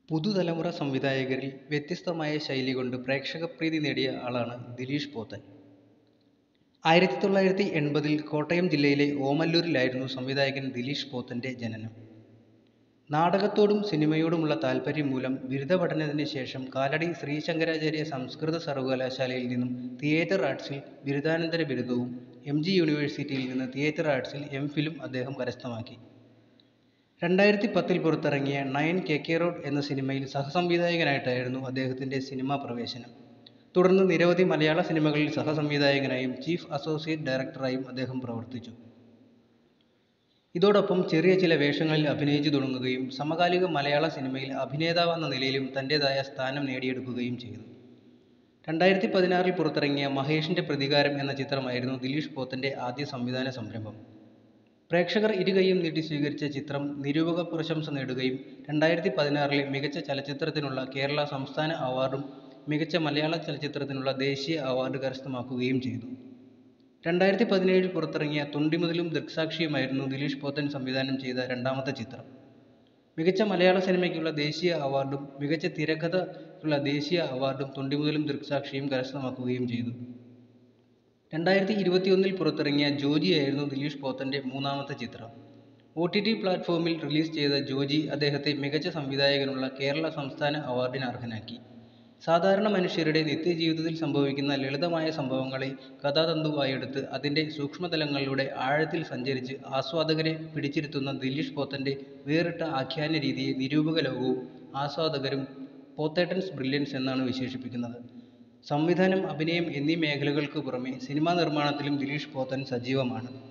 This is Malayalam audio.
പുതുതലമുറ സംവിധായകരിൽ വ്യത്യസ്തമായ ശൈലി കൊണ്ട് പ്രേക്ഷകപ്രീതി നേടിയ ആളാണ് ദിലീഷ് പോത്തൻ ആയിരത്തി തൊള്ളായിരത്തി എൺപതിൽ കോട്ടയം ജില്ലയിലെ ഓമല്ലൂരിലായിരുന്നു സംവിധായകൻ ദിലീഷ് പോത്തൻ്റെ ജനനം നാടകത്തോടും സിനിമയോടുമുള്ള താല്പര്യം മൂലം ബിരുദ പഠനത്തിന് ശേഷം കാലടി ശ്രീ ശങ്കരാചാര്യ സംസ്കൃത സർവകലാശാലയിൽ നിന്നും തിയേറ്റർ ആർട്സിൽ ബിരുദാനന്തര ബിരുദവും എം ജി യൂണിവേഴ്സിറ്റിയിൽ നിന്ന് തിയേറ്റർ ആർട്സിൽ എം ഫിലും അദ്ദേഹം കരസ്ഥമാക്കി രണ്ടായിരത്തി പത്തിൽ പുറത്തിറങ്ങിയ നയൻ കെ കെ റോഡ് എന്ന സിനിമയിൽ സഹസംവിധായകനായിട്ടായിരുന്നു അദ്ദേഹത്തിൻ്റെ സിനിമാ പ്രവേശനം തുടർന്ന് നിരവധി മലയാള സിനിമകളിൽ സഹസംവിധായകനായും ചീഫ് അസോസിയേറ്റ് ഡയറക്ടറായും അദ്ദേഹം പ്രവർത്തിച്ചു ഇതോടൊപ്പം ചെറിയ ചില വേഷങ്ങളിൽ അഭിനയിച്ചു തുടങ്ങുകയും സമകാലിക മലയാള സിനിമയിൽ അഭിനേതാവെന്ന നിലയിലും തൻ്റെതായ സ്ഥാനം നേടിയെടുക്കുകയും ചെയ്തു രണ്ടായിരത്തി പതിനാറിൽ പുറത്തിറങ്ങിയ മഹേഷിൻ്റെ പ്രതികാരം എന്ന ചിത്രമായിരുന്നു ദിലീഷ് പോത്തൻ്റെ ആദ്യ സംവിധാന സംരംഭം പ്രേക്ഷകർ ഇരുകൈയും നീട്ടി സ്വീകരിച്ച ചിത്രം നിരൂപക പ്രശംസ നേടുകയും രണ്ടായിരത്തി പതിനാറിലെ മികച്ച ചലച്ചിത്രത്തിനുള്ള കേരള സംസ്ഥാന അവാർഡും മികച്ച മലയാള ചലച്ചിത്രത്തിനുള്ള ദേശീയ അവാർഡ് കരസ്ഥമാക്കുകയും ചെയ്തു രണ്ടായിരത്തി പതിനേഴിൽ പുറത്തിറങ്ങിയ തൊണ്ടിമുതലും ദൃക്സാക്ഷിയുമായിരുന്നു ദിലീഷ് പോത്തൻ സംവിധാനം ചെയ്ത രണ്ടാമത്തെ ചിത്രം മികച്ച മലയാള സിനിമയ്ക്കുള്ള ദേശീയ അവാർഡും മികച്ച തിരക്കഥയ്ക്കുള്ള ദേശീയ അവാർഡും തൊണ്ടിമുതലും ദൃക്സാക്ഷിയും കരസ്ഥമാക്കുകയും ചെയ്തു രണ്ടായിരത്തി ഇരുപത്തിയൊന്നിൽ പുറത്തിറങ്ങിയ ജോജി ആയിരുന്നു ദിലീഷ് പോത്തൻ്റെ മൂന്നാമത്തെ ചിത്രം ഒ ടി ടി പ്ലാറ്റ്ഫോമിൽ റിലീസ് ചെയ്ത ജോജി അദ്ദേഹത്തെ മികച്ച സംവിധായകനുള്ള കേരള സംസ്ഥാന അവാർഡിന് അർഹനാക്കി സാധാരണ മനുഷ്യരുടെ നിത്യജീവിതത്തിൽ സംഭവിക്കുന്ന ലളിതമായ സംഭവങ്ങളെ കഥാതന്തുവായെടുത്ത് അതിൻ്റെ സൂക്ഷ്മതലങ്ങളിലൂടെ ആഴത്തിൽ സഞ്ചരിച്ച് ആസ്വാദകരെ പിടിച്ചിരുത്തുന്ന ദിലീഷ് പോത്തൻ്റെ വേറിട്ട ആഖ്യാന രീതിയെ നിരൂപക ലോകവും ആസ്വാദകരും പോത്തേട്ടൻസ് ബ്രില്യൻസ് എന്നാണ് വിശേഷിപ്പിക്കുന്നത് സംവിധാനം അഭിനയം എന്നീ മേഖലകൾക്ക് പുറമെ സിനിമാ നിർമ്മാണത്തിലും ദിലീഷ് പോത്തൻ സജീവമാണ്